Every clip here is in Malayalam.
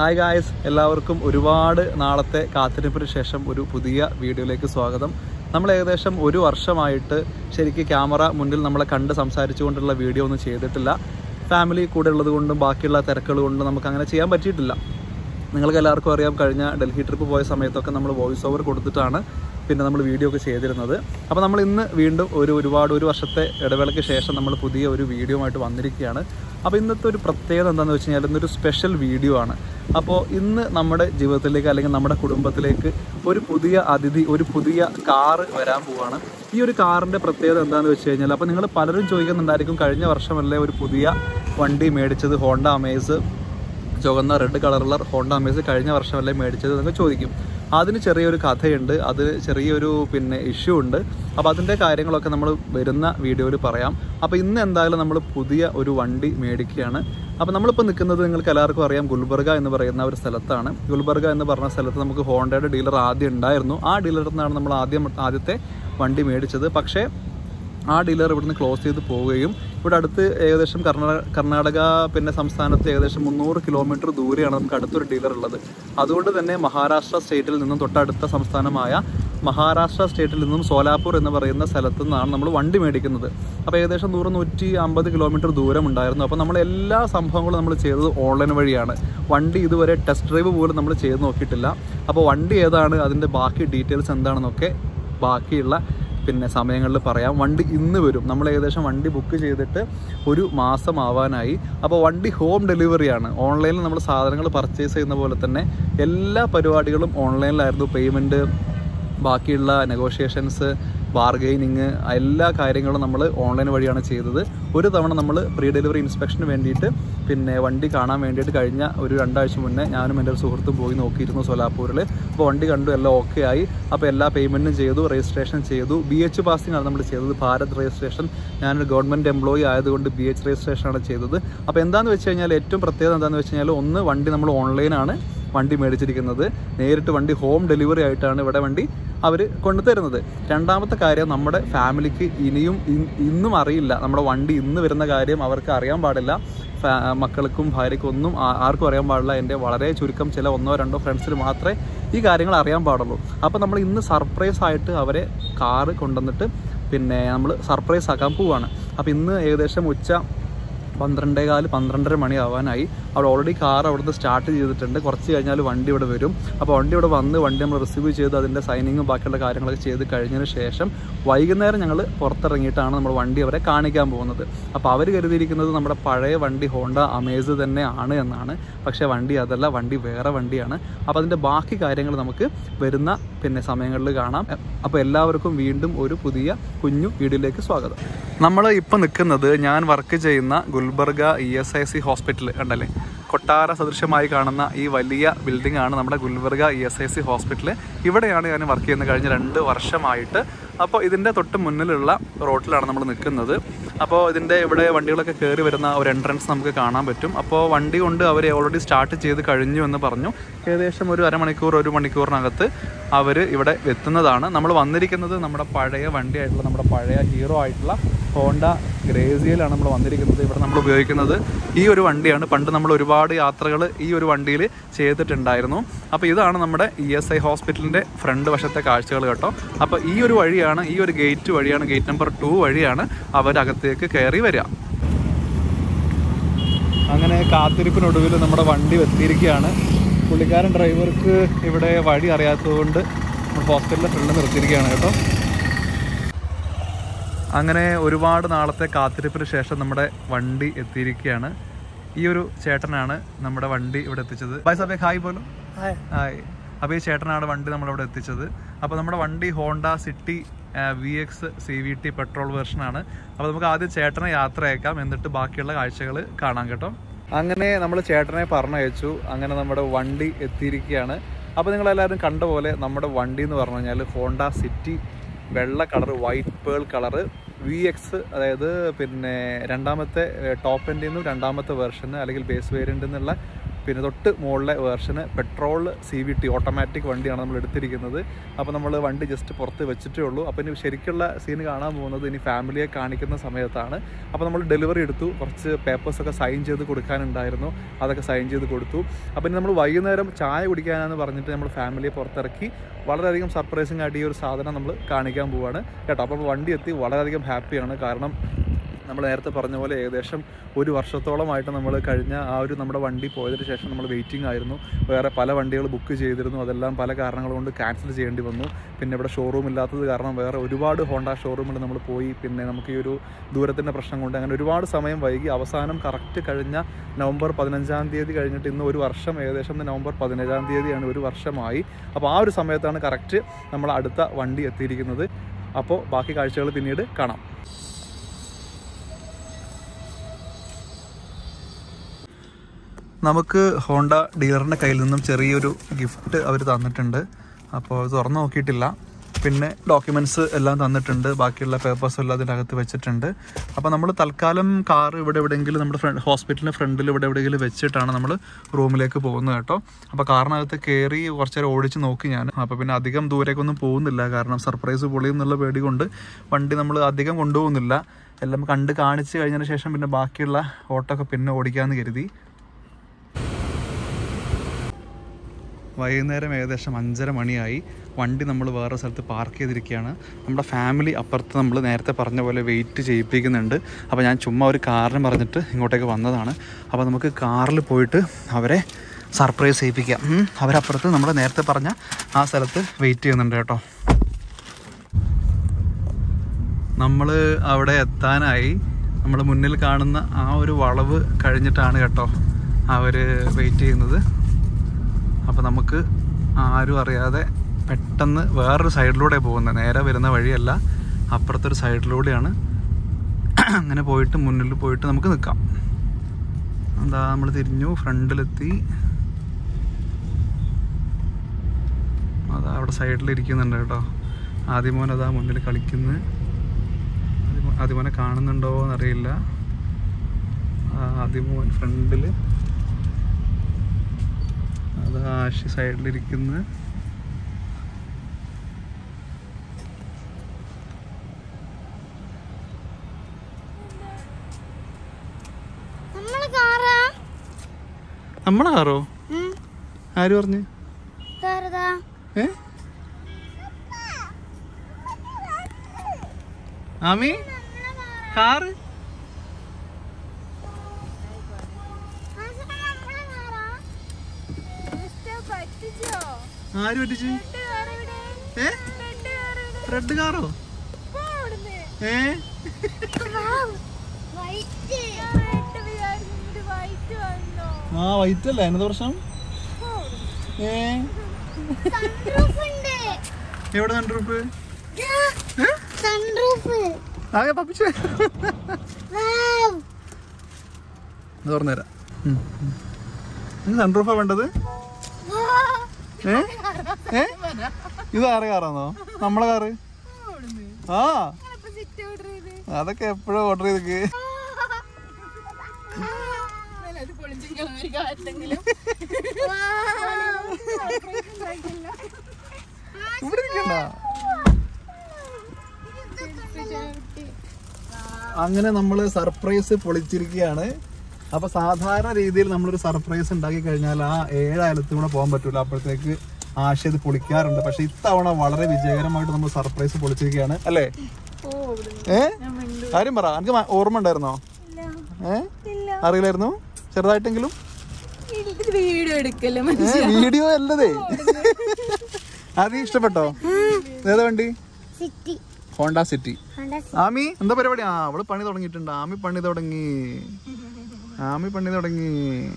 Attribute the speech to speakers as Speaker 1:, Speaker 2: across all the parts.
Speaker 1: ഹായ് ഗായ്സ് എല്ലാവർക്കും ഒരുപാട് നാളത്തെ കാത്തിരിപ്പിന് ശേഷം ഒരു പുതിയ വീഡിയോയിലേക്ക് സ്വാഗതം നമ്മൾ ഏകദേശം ഒരു വർഷമായിട്ട് ശരിക്കും ക്യാമറ മുന്നിൽ നമ്മളെ കണ്ട് സംസാരിച്ചുകൊണ്ടുള്ള വീഡിയോ ഒന്നും ചെയ്തിട്ടില്ല ഫാമിലി കൂടെ ഉള്ളത് കൊണ്ടും ബാക്കിയുള്ള തിരക്കുകൾ കൊണ്ടും നമുക്ക് അങ്ങനെ ചെയ്യാൻ പറ്റിയിട്ടില്ല നിങ്ങൾക്ക് എല്ലാവർക്കും അറിയാം കഴിഞ്ഞ ഡൽഹി ട്രിപ്പ് പോയ സമയത്തൊക്കെ നമ്മൾ വോയിസ് ഓവർ കൊടുത്തിട്ടാണ് പിന്നെ നമ്മൾ വീഡിയോ ഒക്കെ ചെയ്തിരുന്നത് അപ്പോൾ നമ്മൾ ഇന്ന് വീണ്ടും ഒരു ഒരുപാട് ഒരു വർഷത്തെ ഇടവേളയ്ക്ക് ശേഷം നമ്മൾ പുതിയ ഒരു വീഡിയോ ആയിട്ട് വന്നിരിക്കുകയാണ് അപ്പോൾ ഇന്നത്തെ ഒരു പ്രത്യേകത എന്താണെന്ന് വെച്ച് കഴിഞ്ഞാൽ ഇന്നൊരു സ്പെഷ്യൽ വീഡിയോ ആണ് അപ്പോൾ ഇന്ന് നമ്മുടെ ജീവിതത്തിലേക്ക് അല്ലെങ്കിൽ നമ്മുടെ കുടുംബത്തിലേക്ക് ഒരു പുതിയ അതിഥി ഒരു പുതിയ കാറ് വരാൻ പോവാണ് ഈ ഒരു കാറിൻ്റെ പ്രത്യേകത എന്താണെന്ന് വെച്ച് കഴിഞ്ഞാൽ അപ്പോൾ നിങ്ങൾ പലരും ചോദിക്കുന്നുണ്ടായിരിക്കും കഴിഞ്ഞ വർഷമല്ലേ ഒരു പുതിയ വണ്ടി മേടിച്ചത് ഹോണ്ട അമേസ് ചുവന്ന റെഡ് കളറുള്ള ഹോണ്ട അമേസ് കഴിഞ്ഞ വർഷമല്ലേ മേടിച്ചത് എന്നൊക്കെ ചോദിക്കും അതിന് ചെറിയൊരു കഥയുണ്ട് അത് ചെറിയൊരു പിന്നെ ഇഷ്യൂ ഉണ്ട് അപ്പോൾ അതിൻ്റെ കാര്യങ്ങളൊക്കെ നമ്മൾ വരുന്ന വീഡിയോയിൽ പറയാം അപ്പോൾ ഇന്ന് എന്തായാലും നമ്മൾ പുതിയ ഒരു വണ്ടി മേടിക്കുകയാണ് അപ്പോൾ നമ്മളിപ്പോൾ നിൽക്കുന്നത് നിങ്ങൾക്ക് എല്ലാവർക്കും അറിയാം ഗുൽബർഗ എന്ന് പറയുന്ന ഒരു സ്ഥലത്താണ് ഗുൽബർഗ എന്ന് പറഞ്ഞ സ്ഥലത്ത് നമുക്ക് ഹോണ്ടയുടെ ഡീലർ ആദ്യം ഉണ്ടായിരുന്നു ആ ഡീലറിൽ നിന്നാണ് നമ്മൾ ആദ്യം ആദ്യത്തെ വണ്ടി മേടിച്ചത് പക്ഷേ ആ ഡീലർ ഇവിടുന്ന് ക്ലോസ് ചെയ്ത് പോവുകയും ഇവിടെ അടുത്ത് ഏകദേശം കർണാടക കർണാടക പിന്നെ സംസ്ഥാനത്ത് ഏകദേശം മുന്നൂറ് കിലോമീറ്റർ ദൂരെയാണ് നമുക്ക് അടുത്തൊരു ഡീലർ ഉള്ളത് അതുകൊണ്ട് തന്നെ മഹാരാഷ്ട്ര സ്റ്റേറ്റിൽ നിന്നും തൊട്ടടുത്ത സംസ്ഥാനമായ മഹാരാഷ്ട്ര സ്റ്റേറ്റിൽ നിന്നും സോലാപൂർ എന്ന് പറയുന്ന സ്ഥലത്തു നിന്നാണ് നമ്മൾ വണ്ടി മേടിക്കുന്നത് അപ്പോൾ ഏകദേശം നൂറ് നൂറ്റി അമ്പത് കിലോമീറ്റർ ദൂരം ഉണ്ടായിരുന്നു അപ്പോൾ നമ്മൾ എല്ലാ സംഭവങ്ങളും നമ്മൾ ചെയ്തത് ഓൺലൈൻ വഴിയാണ് വണ്ടി ഇതുവരെ ടെസ്റ്റ് ഡ്രൈവ് പോലും നമ്മൾ ചെയ്ത് നോക്കിയിട്ടില്ല അപ്പോൾ വണ്ടി ഏതാണ് അതിൻ്റെ ബാക്കി ഡീറ്റെയിൽസ് എന്താണെന്നൊക്കെ ബാക്കിയുള്ള പിന്നെ സമയങ്ങളിൽ പറയാം വണ്ടി ഇന്ന് വരും നമ്മൾ ഏകദേശം വണ്ടി ബുക്ക് ചെയ്തിട്ട് ഒരു മാസം ആവാനായി അപ്പോൾ വണ്ടി ഹോം ഡെലിവറിയാണ് ഓൺലൈനിൽ നമ്മൾ സാധനങ്ങൾ പർച്ചേസ് ചെയ്യുന്ന പോലെ തന്നെ എല്ലാ പരിപാടികളും ഓൺലൈനിലായിരുന്നു പേയ്മെൻറ്റ് ബാക്കിയുള്ള നെഗോഷിയേഷൻസ് ബാർഗെയിനിങ് എല്ലാ കാര്യങ്ങളും നമ്മൾ ഓൺലൈൻ വഴിയാണ് ചെയ്തത് ഒരു തവണ നമ്മൾ പ്രീ ഡെലിവറി ഇൻസ്പെക്ഷന് വേണ്ടിയിട്ട് പിന്നെ വണ്ടി കാണാൻ വേണ്ടിയിട്ട് കഴിഞ്ഞ ഒരു രണ്ടാഴ്ച മുന്നേ ഞാനും എൻ്റെ ഒരു സുഹൃത്തും പോയി നോക്കിയിരുന്നു സോലാപൂരിൽ അപ്പോൾ വണ്ടി കണ്ടു എല്ലാം ഓക്കെ ആയി അപ്പോൾ എല്ലാ പേയ്മെൻറ്റും ചെയ്തു രജിസ്ട്രേഷൻ ചെയ്തു ബി എച്ച് പാസിംഗ് ആണ് നമ്മൾ ചെയ്തത് ഭാരത് രജിസ്ട്രേഷൻ ഞാനൊരു ഗവൺമെൻറ് എംപ്ലോയി ആയതുകൊണ്ട് ബി എച്ച് രജിസ്ട്രേഷനാണ് ചെയ്തത് അപ്പോൾ എന്താണെന്ന് വെച്ച് കഴിഞ്ഞാൽ ഏറ്റവും പ്രത്യേകത എന്താണെന്ന് വെച്ച് കഴിഞ്ഞാൽ ഒന്ന് വണ്ടി നമ്മൾ ഓൺലൈനാണ് വണ്ടി മേടിച്ചിരിക്കുന്നത് നേരിട്ട് വണ്ടി ഹോം ഡെലിവറി ആയിട്ടാണ് ഇവിടെ വണ്ടി അവർ കൊണ്ടുതരുന്നത് രണ്ടാമത്തെ കാര്യം നമ്മുടെ ഫാമിലിക്ക് ഇനിയും ഇൻ- ഇന്നും അറിയില്ല നമ്മുടെ വണ്ടി ഇന്ന് വരുന്ന കാര്യം അവർക്ക് അറിയാൻ പാടില്ല ഫാ- മക്കൾക്കും ഭാര്യയ്ക്കും ഒന്നും ആ- ആർക്കും അറിയാൻ പാടില്ല എൻ്റെ വളരെ ചുരുക്കം ചില ഒന്നോ രണ്ടോ ഫ്രണ്ട്സിന് മാത്രമേ ഈ കാര്യങ്ങൾ അറിയാൻ പാടുള്ളൂ അപ്പോൾ നമ്മൾ ഇന്ന് സർപ്രൈസ് ആയിട്ട് അവരെ കാറ് കൊണ്ടുവന്നിട്ട് പിന്നെ നമ്മൾ സർപ്രൈസ് ആക്കാൻ പോവാണ് അപ്പോൾ ഇന്ന് ഏകദേശം ഉച്ച പന്ത്രണ്ടേകാല് പന്ത്രണ്ടര മണി ആവാനായി അവിടെ ഓൾറെഡി കാർ അവിടുന്ന് സ്റ്റാർട്ട് ചെയ്തിട്ടുണ്ട് കുറച്ച് കഴിഞ്ഞാൽ വണ്ടി ഇവിടെ വരും അപ്പോൾ വണ്ടി ഇവിടെ വന്ന് വണ്ടി നമ്മൾ റിസീവ് ചെയ്ത് അതിൻ്റെ സൈനിങ്ങും ബാക്കിയുള്ള കാര്യങ്ങളൊക്കെ ചെയ്ത് കഴിഞ്ഞതിന് ശേഷം വൈകുന്നേരം ഞങ്ങൾ പുറത്തിറങ്ങിയിട്ടാണ് നമ്മൾ വണ്ടി അവരെ കാണിക്കാൻ പോകുന്നത് അപ്പോൾ അവർ കരുതിയിരിക്കുന്നത് നമ്മുടെ പഴയ വണ്ടി ഹോണ്ട അമേസ് തന്നെ ആണ് എന്നാണ് പക്ഷേ വണ്ടി അതല്ല വണ്ടി വേറെ വണ്ടിയാണ് അപ്പോൾ അതിൻ്റെ ബാക്കി കാര്യങ്ങൾ നമുക്ക് വരുന്ന പിന്നെ സമയങ്ങളിൽ കാണാം അപ്പോൾ എല്ലാവർക്കും വീണ്ടും ഒരു പുതിയ കുഞ്ഞു വീഡിയോയിലേക്ക് സ്വാഗതം നമ്മൾ ഇപ്പോൾ നിൽക്കുന്നത് ഞാൻ വർക്ക് ചെയ്യുന്ന Gulbarga E S I C hospital കണ്ടല്ലേ കൊട്ടാര സദൃശ്യമായി കാണുന്ന ഈ വലിയ ബിൽഡിംഗ് ആണ് നമ്മുടെ Gulbarga E S I C hospital ഇവിടെയാണ് ഞാൻ വർക്ക് ചെയ്യുന്നത് കഴിഞ്ഞ രണ്ട് വർഷമായിട്ട് അപ്പോൾ ഇതിൻ്റെ തൊട്ട് മുന്നിലുള്ള റോട്ടിലാണ് നമ്മൾ നിൽക്കുന്നത് അപ്പോൾ ഇതിൻ്റെ ഇവിടെ വണ്ടികളൊക്കെ കയറി വരുന്ന ഒരു എൻട്രൻസ് നമുക്ക് കാണാൻ പറ്റും അപ്പോൾ വണ്ടി കൊണ്ട് അവർ ഓൾറെഡി സ്റ്റാർട്ട് ചെയ്ത് കഴിഞ്ഞു എന്ന് പറഞ്ഞു ഏകദേശം ഒരു അരമണിക്കൂർ ഒരു മണിക്കൂറിനകത്ത് അവർ ഇവിടെ എത്തുന്നതാണ് നമ്മൾ വന്നിരിക്കുന്നത് നമ്മുടെ പഴയ വണ്ടിയായിട്ടുള്ള നമ്മുടെ പഴയ ഹീറോ ആയിട്ടുള്ള ഹോണ്ട ഗ്രേസിയയിലാണ് നമ്മൾ വന്നിരിക്കുന്നത് ഇവിടെ നമ്മൾ ഉപയോഗിക്കുന്നത് ഈ ഒരു വണ്ടിയാണ് പണ്ട് നമ്മൾ ഒരുപാട് യാത്രകൾ ഈ ഒരു വണ്ടിയിൽ ചെയ്തിട്ടുണ്ടായിരുന്നു അപ്പോൾ ഇതാണ് നമ്മുടെ ഇ എസ് ഐ ഹോസ്പിറ്റലിൻ്റെ ഫ്രണ്ട് വശത്തെ കാഴ്ചകൾ കേട്ടോ അപ്പോൾ ഈ ഒരു വഴിയാണ് ഈ ഒരു ഗേറ്റ് വഴിയാണ് ഗേറ്റ് നമ്പർ ടു വഴിയാണ് അവരകത്തേക്ക് കയറി വരിക അങ്ങനെ കാത്തിരിപ്പിനൊടുവിൽ നമ്മുടെ വണ്ടി എത്തിയിരിക്കുകയാണ് പുള്ളിക്കാരൻ ഡ്രൈവർക്ക് ഇവിടെ വഴി അറിയാത്തതുകൊണ്ട് ഹോസ്പിറ്റലിലെ ഫ്രണ്ട് നിർത്തിയിരിക്കുകയാണ് കേട്ടോ അങ്ങനെ ഒരുപാട് നാളത്തെ കാത്തിരിപ്പിന് ശേഷം നമ്മുടെ വണ്ടി എത്തിയിരിക്കുകയാണ് ഈ ഒരു ചേട്ടനാണ് നമ്മുടെ വണ്ടി ഇവിടെ എത്തിച്ചത് ബൈ സാബേ ഹായ് പോലും ഹായ് അപ്പോൾ ഈ ചേട്ടനാണ് വണ്ടി നമ്മളിവിടെ എത്തിച്ചത് അപ്പോൾ നമ്മുടെ വണ്ടി Honda City V X C V T petrol വെർഷനാണ് അപ്പോൾ നമുക്ക് ആദ്യം ചേട്ടനെ യാത്ര അയക്കാം എന്നിട്ട് ബാക്കിയുള്ള കാഴ്ചകൾ കാണാം കേട്ടോ അങ്ങനെ നമ്മൾ ചേട്ടനെ പറഞ്ഞയച്ചു അങ്ങനെ നമ്മുടെ വണ്ടി എത്തിയിരിക്കുകയാണ് അപ്പോൾ നിങ്ങളെല്ലാവരും കണ്ട പോലെ നമ്മുടെ വണ്ടി എന്ന് പറഞ്ഞു കഴിഞ്ഞാൽ ഹോണ്ട സിറ്റി വെള്ള colour white pearl colour V X അതായത് പിന്നെ രണ്ടാമത്തെ ടോപ്പ് എൻഡിൽ നിന്നും രണ്ടാമത്തെ വെർഷന് അല്ലെങ്കിൽ ബേസ് വേരിയൻ്റ് എന്നുള്ള പിന്നെ തൊട്ട് മുകളിലെ വേർഷന് petrol C V T automatic വണ്ടിയാണ് നമ്മൾ എടുത്തിരിക്കുന്നത് അപ്പോൾ നമ്മൾ വണ്ടി ജസ്റ്റ് പുറത്ത് വെച്ചിട്ടേ ഉള്ളൂ അപ്പോൾ ഇനി ശരിക്കുള്ള സീൻ കാണാൻ പോകുന്നത് ഇനി ഫാമിലിയെ കാണിക്കുന്ന സമയത്താണ് അപ്പോൾ നമ്മൾ ഡെലിവറി എടുത്തു കുറച്ച് പേപ്പേഴ്സൊക്കെ സൈൻ ചെയ്ത് കൊടുക്കാനുണ്ടായിരുന്നു അതൊക്കെ സൈൻ ചെയ്ത് കൊടുത്തു അപ്പോൾ ഇനി നമ്മൾ വൈകുന്നേരം ചായ കുടിക്കാനാണെന്ന് പറഞ്ഞിട്ട് നമ്മൾ ഫാമിലിയെ പുറത്തിറക്കി വളരെയധികം സർപ്രൈസിങ് ആയിട്ട് ഈ ഒരു സാധനം നമ്മൾ കാണിക്കാൻ പോവാണ് കേട്ടോ അപ്പോൾ വണ്ടി എത്തി വളരെയധികം ഹാപ്പിയാണ് കാരണം നമ്മൾ നേരത്തെ പറഞ്ഞ പോലെ ഏകദേശം ഒരു വർഷത്തോളമായിട്ട് നമ്മൾ കഴിഞ്ഞ ആ ഒരു നമ്മുടെ വണ്ടി പോയതിന് ശേഷം നമ്മൾ വെയിറ്റിംഗ് ആയിരുന്നു വേറെ പല വണ്ടികൾ ബുക്ക് ചെയ്തിരുന്നു അതെല്ലാം പല കാരണങ്ങൾ കൊണ്ട് ക്യാൻസൽ ചെയ്യേണ്ടി വന്നു പിന്നെ ഇവിടെ ഷോറൂം ഇല്ലാത്തത് കാരണം വേറെ ഒരുപാട് ഹോണ്ട ഷോറൂമിൽ നമ്മൾ പോയി പിന്നെ നമുക്ക് ഈ ഒരു ദൂരത്തിൻ്റെ പ്രശ്നം കൊണ്ട് അങ്ങനെ ഒരുപാട് സമയം വൈകി അവസാനം കറക്റ്റ് കഴിഞ്ഞ നവംബർ പതിനഞ്ചാം തീയതി കഴിഞ്ഞിട്ട് ഇന്ന് ഒരു വർഷം ഏകദേശം ഇന്ന് നവംബർ പതിനേഴാം തീയതിയാണ് ഒരു വർഷമായി അപ്പോൾ ആ ഒരു സമയത്താണ് കറക്റ്റ് നമ്മൾ അടുത്ത വണ്ടി എത്തിയിരിക്കുന്നത് അപ്പോൾ ബാക്കി കാഴ്ചകൾ പിന്നീട് കാണാം നമുക്ക് ഹോണ്ട ഡീലറിൻ്റെ കയ്യിൽ നിന്നും ചെറിയൊരു ഗിഫ്റ്റ് അവർ തന്നിട്ടുണ്ട് അപ്പോൾ അത് തുറന്നു നോക്കിയിട്ടില്ല പിന്നെ ഡോക്യുമെൻറ്റ്സ് എല്ലാം തന്നിട്ടുണ്ട് ബാക്കിയുള്ള പേപ്പേഴ്സ് എല്ലാം അതിനകത്ത് വെച്ചിട്ടുണ്ട് അപ്പോൾ നമ്മൾ തൽക്കാലം കാർ ഇവിടെ എവിടെയെങ്കിലും നമ്മുടെ ഫ്രണ്ട് ഹോസ്പിറ്റലിൻ്റെ ഫ്രണ്ടിൽ ഇവിടെ എവിടെയെങ്കിലും വെച്ചിട്ടാണ് നമ്മൾ റൂമിലേക്ക് പോകുന്നത് കേട്ടോ അപ്പോൾ കാറിനകത്ത് കയറി കുറച്ച് നേരം ഓടിച്ച് നോക്കി ഞാൻ അപ്പോൾ പിന്നെ അധികം ദൂരേക്കൊന്നും പോകുന്നില്ല കാരണം സർപ്രൈസ് പൊളിയും എന്നുള്ള പേടി കൊണ്ട് വണ്ടി നമ്മൾ അധികം കൊണ്ടുപോകുന്നില്ല എല്ലാം കണ്ട് കാണിച്ച് കഴിഞ്ഞതിന് ശേഷം പിന്നെ ബാക്കിയുള്ള ഓട്ടോ ഒക്കെ പിന്നെ ഓടിക്കാമെന്ന് കരുതി വൈകുന്നേരം ഏകദേശം അഞ്ചര മണിയായി വണ്ടി നമ്മൾ വേറെ സ്ഥലത്ത് പാർക്ക് ചെയ്തിരിക്കുകയാണ് നമ്മുടെ ഫാമിലി അപ്പുറത്ത് നമ്മൾ നേരത്തെ പറഞ്ഞ പോലെ വെയിറ്റ് ചെയ്യിപ്പിക്കുന്നുണ്ട് അപ്പോൾ ഞാൻ ചുമ്മാ ഒരു കാറിന് പറഞ്ഞിട്ട് ഇങ്ങോട്ടേക്ക് വന്നതാണ് അപ്പോൾ നമുക്ക് കാറിൽ പോയിട്ട് അവരെ സർപ്രൈസ് ചെയ്യിപ്പിക്കാം ഉം. അവരപ്പുറത്ത് നമ്മൾ നേരത്തെ പറഞ്ഞ ആ സ്ഥലത്ത് വെയിറ്റ് ചെയ്യുന്നുണ്ട് കേട്ടോ നമ്മൾ അവിടെ എത്താനായി നമ്മുടെ മുന്നിൽ കാണുന്ന ആ ഒരു വളവ് കഴിഞ്ഞിട്ടാണ് കേട്ടോ അവർ വെയിറ്റ് ചെയ്യുന്നത് അപ്പോൾ നമുക്ക് ആരും അറിയാതെ പെട്ടെന്ന് വേറൊരു സൈഡിലൂടെ പോകുന്നത് നേരെ വരുന്ന വഴിയല്ല അപ്പുറത്തൊരു സൈഡിലൂടെയാണ് അങ്ങനെ പോയിട്ട് മുന്നിൽ പോയിട്ട് നമുക്ക് നിൽക്കാം എന്താ നമ്മൾ തിരിഞ്ഞു ഫ്രണ്ടിലെത്തി അതാ അവിടെ സൈഡിൽ ഇരിക്കുന്നുണ്ട് കേട്ടോ ആദ്യമോൻ അതാ മുന്നിൽ കളിക്കുന്നു ആദ്യമോ- ആദ്യമോനെ കാണുന്നുണ്ടോ എന്നറിയില്ല ആ, ആദ്യമോൻ ഫ്രണ്ടിൽ അത് ആഷി സൈഡിലിരിക്കുന്ന
Speaker 2: നമ്മള് കാറാ
Speaker 1: നമ്മളെ കാറോ
Speaker 2: ഉം,
Speaker 1: ആര് പറഞ്ഞു
Speaker 2: കാറതാ
Speaker 1: ഏ ആമി കാറ് ആര് പറ്റിച്ചു ഏ റെഡ് കാറോ ഏ ആ വൈറ്റ് അല്ലേ എന്നത്തെ പ്രശ്നം ഏ എവിടെ സൺറൂഫ്
Speaker 2: സൺറൂഫ്
Speaker 1: ആകെ പപ്പിച്ചു തുറന്നുതരാം സൺറൂഫാ വേണ്ടത് ഏ ഏ ഇത് ആരെ കാറാണോ നമ്മളെ കാറ് ആ അതൊക്കെ എപ്പോഴും ഓർഡർ ചെയ്തേക്ക് ഇവിടെ ഇരിക്കണ്ട അങ്ങനെ നമ്മൾ സർപ്രൈസ് പൊളിച്ചിരിക്കുകയാണ് അപ്പൊ സാധാരണ രീതിയിൽ നമ്മളൊരു സർപ്രൈസ് ഉണ്ടാക്കി കഴിഞ്ഞാൽ ആ ഏഴായാലത്തും കൂടെ പോകാൻ പറ്റൂല അപ്പോഴത്തേക്ക് ആശ ഇത് പൊളിക്കാറുണ്ട് പക്ഷെ ഇത്തവണ വളരെ വിജയകരമായിട്ട് നമ്മൾ സർപ്രൈസ് പൊളിച്ചിരിക്കുകയാണ് അല്ലേ ഏ കാര്യം പറ എനിക്ക് മ- ഓർമ്മ ഉണ്ടായിരുന്നോ ഏ അറിയില്ലായിരുന്നു ചെറുതായിട്ടെങ്കിലും
Speaker 3: വീഡിയോ എടുക്കല്ലേ
Speaker 1: ഏ, വീഡിയോ അല്ലതേ ആദ്യം ഇഷ്ടപ്പെട്ടോ ഏതാ വണ്ടി
Speaker 2: സിറ്റി
Speaker 1: ഹോണ്ട സിറ്റി ആമി എന്താ പരിപാടി ആ അവള് പണി തുടങ്ങിയിട്ടുണ്ട് ആമി പണി തുടങ്ങി ആമി പണി തുടങ്ങി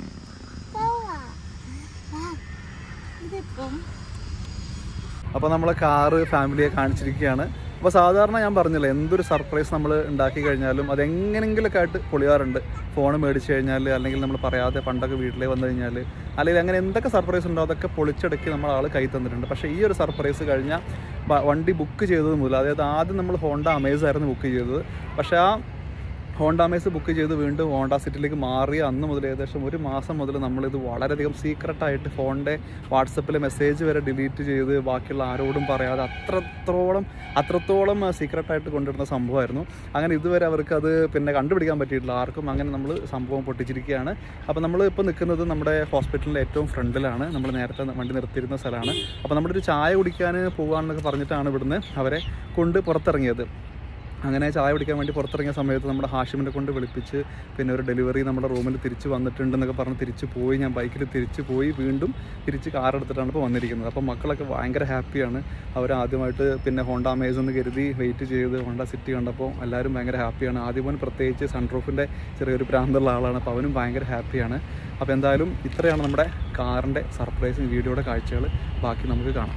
Speaker 1: അപ്പോൾ നമ്മൾ കാറ് ഫാമിലിയെ കാണിച്ചിരിക്കുകയാണ് അപ്പോൾ സാധാരണ ഞാൻ പറഞ്ഞില്ല എന്തൊരു സർപ്രൈസ് നമ്മൾ ഉണ്ടാക്കി കഴിഞ്ഞാലും അത് എങ്ങനെങ്കിലൊക്കെ ആയിട്ട് പൊളിയാറുണ്ട് ഫോൺ മേടിച്ച് കഴിഞ്ഞാൽ അല്ലെങ്കിൽ നമ്മൾ പറയാതെ പണ്ടൊക്കെ വീട്ടിലേക്ക് വന്നു കഴിഞ്ഞാൽ അല്ലെങ്കിൽ അങ്ങനെ എന്തൊക്കെ സർപ്രൈസ് ഉണ്ടോ അതൊക്കെ പൊളിച്ചടക്കി നമ്മൾ ആൾ കൈ തന്നിട്ടുണ്ട് പക്ഷേ ഈ ഒരു സർപ്രൈസ് കഴിഞ്ഞാൽ വണ്ടി ബുക്ക് ചെയ്തത് മുതൽ അതായത് ആദ്യം നമ്മൾ ഹോണ്ട അമേസ് ആയിരുന്നു ബുക്ക് ചെയ്തത് പക്ഷേ ആ ഹോണ്ടാമേസ് ബുക്ക് ചെയ്ത് വീണ്ടും ഹോണ്ട സിറ്റിയിലേക്ക് മാറിയ അന്ന് മുതൽ ഏകദേശം ഒരു മാസം മുതൽ നമ്മളിത് വളരെയധികം സീക്രട്ടായിട്ട് ഫോണിൻ്റെ വാട്സപ്പിലെ മെസ്സേജ് വരെ ഡിലീറ്റ് ചെയ്ത് ബാക്കിയുള്ള ആരോടും പറയാതെ അത്രത്തോളം അത്രത്തോളം സീക്രട്ടായിട്ട് കൊണ്ടുവരുന്ന സംഭവമായിരുന്നു അങ്ങനെ ഇതുവരെ അവർക്ക് അത് പിന്നെ കണ്ടുപിടിക്കാൻ പറ്റിയിട്ടില്ല ആർക്കും അങ്ങനെ നമ്മൾ സംഭവം പൊട്ടിച്ചിരിക്കുകയാണ് അപ്പോൾ നമ്മൾ ഇപ്പോൾ നിൽക്കുന്നത് നമ്മുടെ ഹോസ്പിറ്റലിൻ്റെ ഏറ്റവും ഫ്രണ്ടിലാണ് നമ്മൾ നേരത്തെ വണ്ടി നിർത്തിയിരുന്ന സ്ഥലമാണ് അപ്പോൾ നമ്മളൊരു ചായ കുടിക്കാൻ പോകാമെന്നൊക്കെ പറഞ്ഞിട്ടാണ് ഇവിടുന്ന് അവരെ കൊണ്ട് പുറത്തിറങ്ങിയത് അങ്ങനെ ചായ കുടിക്കാൻ വേണ്ടി പുറത്തിറങ്ങിയ സമയത്ത് നമ്മുടെ ഹാഷിമിനെ കൊണ്ട് വിളിപ്പിച്ച് പിന്നെ ഒരു ഡെലിവറി നമ്മുടെ റൂമിൽ തിരിച്ച് വന്നിട്ടുണ്ടെന്നൊക്കെ പറഞ്ഞ് തിരിച്ച് പോയി ഞാൻ ബൈക്കിൽ തിരിച്ച് പോയി വീണ്ടും തിരിച്ച് കാർ എടുത്തിട്ടാണ് ഇപ്പോൾ വന്നിരിക്കുന്നത് അപ്പോൾ മക്കളൊക്കെ ഭയങ്കര ഹാപ്പിയാണ് അവർ ആദ്യമായിട്ട് പിന്നെ ഹോണ്ട അമേസ് എന്ന് കരുതി വെയിറ്റ് ചെയ്ത് ഹോണ്ട സിറ്റി കണ്ടപ്പോൾ എല്ലാവരും ഭയങ്കര ഹാപ്പിയാണ് ആദ്യമോൻ പ്രത്യേകിച്ച് സൺറൂഫിൻ്റെ ചെറിയൊരു പ്രാന്തുള്ള ആളാണ് അപ്പോൾ അവനും ഭയങ്കര ഹാപ്പിയാണ് അപ്പോൾ എന്തായാലും ഇത്രയാണ് നമ്മുടെ കാറിൻ്റെ സർപ്രൈസിങ് വീഡിയോയുടെ കാഴ്ചകൾ ബാക്കി നമുക്ക് കാണാം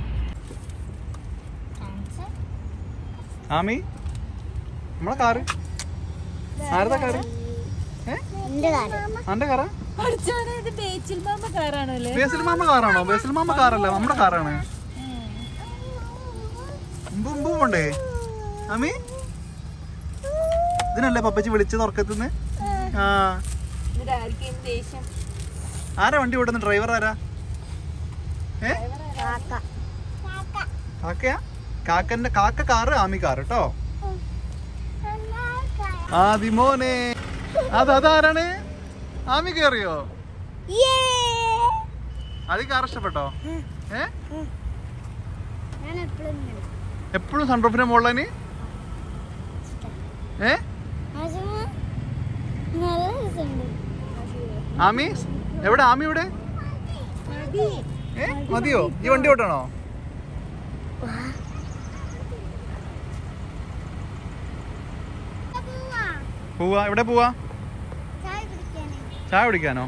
Speaker 1: ആമി നമ്മളെ കാറ് ആരതാ കാറ് ഏ
Speaker 2: എന്റെ കാര്യം
Speaker 1: അന്റെ കാറാ
Speaker 3: പഠിച്ചോനെ ഇത് ബേച്ചിൽ മാമ കാറാണല്ലേ
Speaker 1: ബേസിൽ മാമ കാറാണോ ബേസിൽ മാമ കാറല്ല നമ്മുടെ കാറാണ് ഉമ്പ് ഉമ്പ് പോണ്ടേ അമ്മി ഇതിനല്ലേ പപ്പച്ചി വിളിച്ചത് ഉറക്കത്തുനിന്ന് ആ
Speaker 3: എന്നിട്ട് ആർക്കും ദേഷ്യം
Speaker 1: ആരാ വണ്ടി ഓടുന്ന ഡ്രൈവർ ആരാ ഏ
Speaker 2: കാക്ക
Speaker 1: കാക്കയാ കാക്കന്റെ കാക്ക കാറ് ആമി കാറ് കേട്ടോ ആദിമോനെ അത് അതാരാണ് ആമി കേറിയോ അത് കാർ ഇഷ്ടപ്പെട്ടോ ഏ
Speaker 2: ഞാൻ എപ്പോഴും
Speaker 1: എപ്പോഴും സൺറൂഫിന്റെ മുകളിൽ ഏ
Speaker 2: നല്ല രസമുണ്ട്
Speaker 1: ആമി എവിടെ ആമി എവിടെ ഏ മതിയോ ഈ വണ്ടി ഓട്ടാണോ പോവാ എവിടെ പോവാ
Speaker 2: ചായ കുടിക്കാനേ
Speaker 1: ചായ കുടിക്കാനോ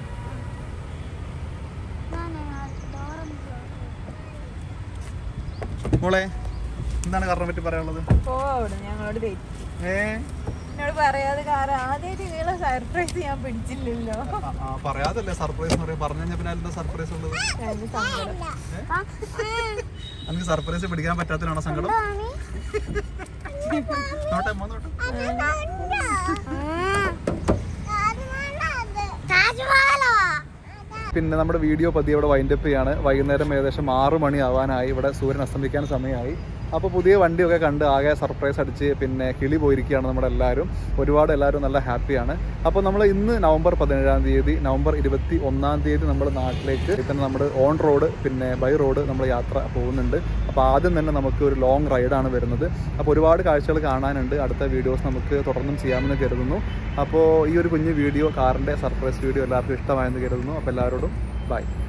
Speaker 1: മോളെ എന്താണ് കാറിനെ പറ്റി പറയാനുള്ളത്
Speaker 3: പോവാ അവിടെ ഞങ്ങളോട് തെറ്റി
Speaker 1: ഏ
Speaker 3: എന്നോട് പറയാതെ കാർ ആദ്യമായിട്ട് ഇങ്ങനെ സർപ്രൈസ് ഞാൻ പിടിച്ചില്ലല്ലോ
Speaker 1: ആ, ആ, പറയാതല്ലേ സർപ്രൈസ് എന്ന് പറയാം പറഞ്ഞു കഴിഞ്ഞാൽ പിന്നെ എന്താ സർപ്രൈസ് ഉള്ളത്
Speaker 3: അതിന് സങ്കടം
Speaker 1: എനിക്ക് സർപ്രൈസ് പിടിക്കാൻ പറ്റാത്തതിനാണോ സങ്കടം നോട്ടെ മോ നോട്ടെ
Speaker 2: താജ്മഹലോ
Speaker 1: പിന്നെ നമ്മുടെ വീഡിയോ പതിയെ ഇവിടെ വൈൻഡപ്പ് ചെയ്യാണ് വൈകുന്നേരം ഏകദേശം ആറ് മണി ആവാനായി ഇവിടെ സൂര്യൻ അസ്തമിക്കാൻ സമയമായി അപ്പോൾ പുതിയ വണ്ടിയൊക്കെ കണ്ട് ആകെ സർപ്രൈസ് അടിച്ച് പിന്നെ കിളി പോയിരിക്കുകയാണ് നമ്മുടെ എല്ലാവരും ഒരുപാട് എല്ലാവരും നല്ല ഹാപ്പിയാണ് അപ്പോൾ നമ്മൾ ഇന്ന് നവംബർ പതിനേഴാം തീയതി നവംബർ ഇരുപത്തി ഒന്നാം തീയതി നമ്മുടെ നാട്ടിലേക്ക് തന്നെ നമ്മുടെ ഓൺ റോഡ് പിന്നെ ബൈ റോഡ് നമ്മൾ യാത്ര പോകുന്നുണ്ട് അപ്പോൾ ആദ്യം തന്നെ നമുക്ക് ഒരു ലോങ് റൈഡാണ് വരുന്നത് അപ്പോൾ ഒരുപാട് കാഴ്ചകൾ കാണാനുണ്ട് അടുത്ത വീഡിയോസ് നമുക്ക് തുടർന്നും ചെയ്യാമെന്ന് കരുതുന്നു അപ്പോൾ ഈ ഒരു കുഞ്ഞു വീഡിയോ കാറിൻ്റെ സർപ്രൈസ് വീഡിയോ എല്ലാവർക്കും ഇഷ്ടമായെന്ന് കരുതുന്നു അപ്പോൾ എല്ലാവരോടും ബൈ